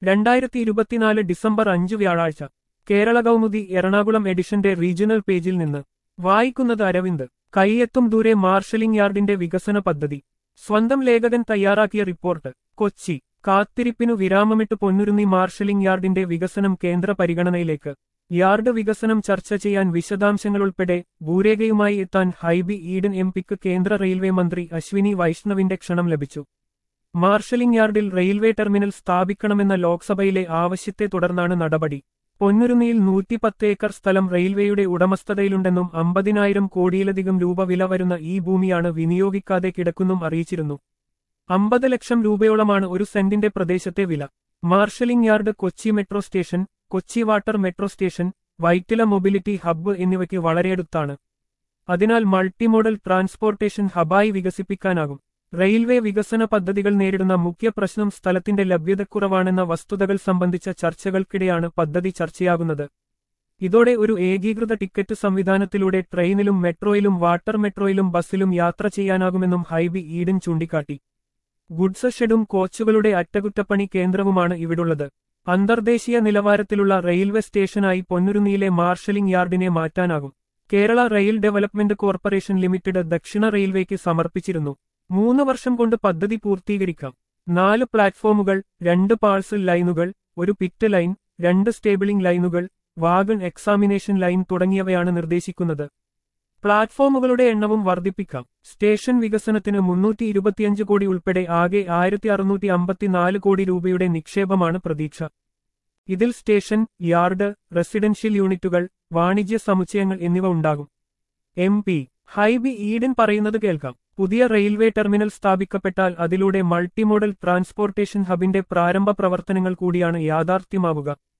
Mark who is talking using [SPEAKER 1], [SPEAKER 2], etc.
[SPEAKER 1] രണ്ടായിരത്തി ഇരുപത്തിനാല് ഡിസംബർ അഞ്ച് വ്യാഴാഴ്ച കേരള കൗമുദി എറണാകുളം എഡിഷന്റെ റീജിയണൽ പേജിൽ നിന്ന് വായിക്കുന്നത് അരവിന്ദ് കൈയെത്തും ദൂരെ മാർഷലിംഗ് യാർഡിന്റെ വികസന പദ്ധതി സ്വന്തം ലേഖകൻ തയ്യാറാക്കിയ റിപ്പോർട്ട് കൊച്ചി കാത്തിരിപ്പിനു വിരാമമിട്ട് പൊന്നുരുന്നി മാർഷലിംഗ് യാർഡിന്റെ വികസനം കേന്ദ്ര പരിഗണനയിലേക്ക് യാർഡ് വികസനം ചർച്ച ചെയ്യാൻ വിശദാംശങ്ങളുൾപ്പെടെ ഭൂരേഖയുമായി എത്താൻ ഹൈബി ഈഡൻ എം പിക്ക് കേന്ദ്ര റെയിൽവേ മന്ത്രി അശ്വിനി വൈഷ്ണവിന്റെ ക്ഷണം ലഭിച്ചു മാർഷലിംഗ് യാർഡിൽ റെയിൽവേ ടെർമിനൽ സ്ഥാപിക്കണമെന്ന ലോക്സഭയിലെ ആവശ്യത്തെ തുടർന്നാണ് നടപടി പൊന്നുരുന്നിയിൽ നൂറ്റിപ്പത്ത് ഏക്കർ സ്ഥലം റെയിൽവേയുടെ ഉടമസ്ഥതയിലുണ്ടെന്നും അമ്പതിനായിരം കോടിയിലധികം രൂപ വില വരുന്ന ഈ ഭൂമിയാണ് വിനിയോഗിക്കാതെ കിടക്കുന്നും അറിയിച്ചിരുന്നു അമ്പത് ലക്ഷം രൂപയോളമാണ് ഒരു സെന്റിന്റെ പ്രദേശത്തെ വില marshalling yard Kochi metro station Kochi water metro station Vyttila mobility hub എന്നിവയ്ക്ക് വളരെയടുത്താണ് അതിനാൽ മൾട്ടിമോഡൽ ട്രാൻസ്പോർട്ടേഷൻ ഹബായി വികസിപ്പിക്കാനാകും റെയിൽവേ വികസന പദ്ധതികൾ നേരിടുന്ന മുഖ്യ പ്രശ്നം സ്ഥലത്തിന്റെ ലഭ്യതക്കുറവാണെന്ന വസ്തുതകൾ സംബന്ധിച്ച ചർച്ചകൾക്കിടെയാണ് പദ്ധതി ചർച്ചയാകുന്നത് ഇതോടെ ഒരു ഏകീകൃത ടിക്കറ്റ് സംവിധാനത്തിലൂടെ ട്രെയിനിലും മെട്രോയിലും വാട്ടർ മെട്രോയിലും ബസ്സിലും യാത്ര ചെയ്യാനാകുമെന്നും ഹൈബി ഈഡൻ ചൂണ്ടിക്കാട്ടി ഗുഡ്സ് ഷെഡും കോച്ചുകളുടെ അറ്റകുറ്റപ്പണി കേന്ദ്രവുമാണ് ഇവിടുള്ളത് അന്തർദേശീയ നിലവാരത്തിലുള്ള റെയിൽവേ സ്റ്റേഷനായി പൊന്നുരുന്നിയിലെ മാർഷലിംഗ് യാർഡിനെ മാറ്റാനാകും Kerala rail development corporation limited ദക്ഷിണ റെയിൽവേക്ക് സമർപ്പിച്ചിരുന്നു മൂന്ന് വർഷം കൊണ്ട് പദ്ധതി പൂർത്തീകരിക്കാം നാല് പ്ലാറ്റ്ഫോമുകൾ രണ്ട് പാഴ്സൽ ലൈനുകൾ ഒരു പിറ്റ് ലൈൻ രണ്ട് സ്റ്റേബിളിംഗ് ലൈനുകൾ വാഗൺ എക്സാമിനേഷൻ ലൈൻ തുടങ്ങിയവയാണ് നിർദ്ദേശിക്കുന്നത് പ്ലാറ്റ്ഫോമുകളുടെ എണ്ണവും വർദ്ധിപ്പിക്കാം സ്റ്റേഷൻ വികസനത്തിന് മുന്നൂറ്റി ഇരുപത്തിയഞ്ച് കോടി ഉൾപ്പെടെ ആകെ ആയിരത്തി അറുന്നൂറ്റി അമ്പത്തിനാല് കോടി രൂപയുടെ നിക്ഷേപമാണ് പ്രതീക്ഷ ഇതിൽ സ്റ്റേഷൻ യാർഡ് റെസിഡൻഷ്യൽ യൂണിറ്റുകൾ വാണിജ്യ സമുച്ചയങ്ങൾ എന്നിവ ഉണ്ടാകും എം പി ഹൈബി ഈഡൻ പറയുന്നത് കേൾക്കാം പുതിയ റെയിൽവേ ടെർമിനൽ സ്ഥാപിക്കപ്പെട്ടാൽ അതിലൂടെ മൾട്ടിമോഡൽ ട്രാൻസ്പോർട്ടേഷൻ ഹബിന്റെ പ്രാരംഭ പ്രവർത്തനങ്ങൾ കൂടിയാണ് യാഥാർത്ഥ്യമാവുക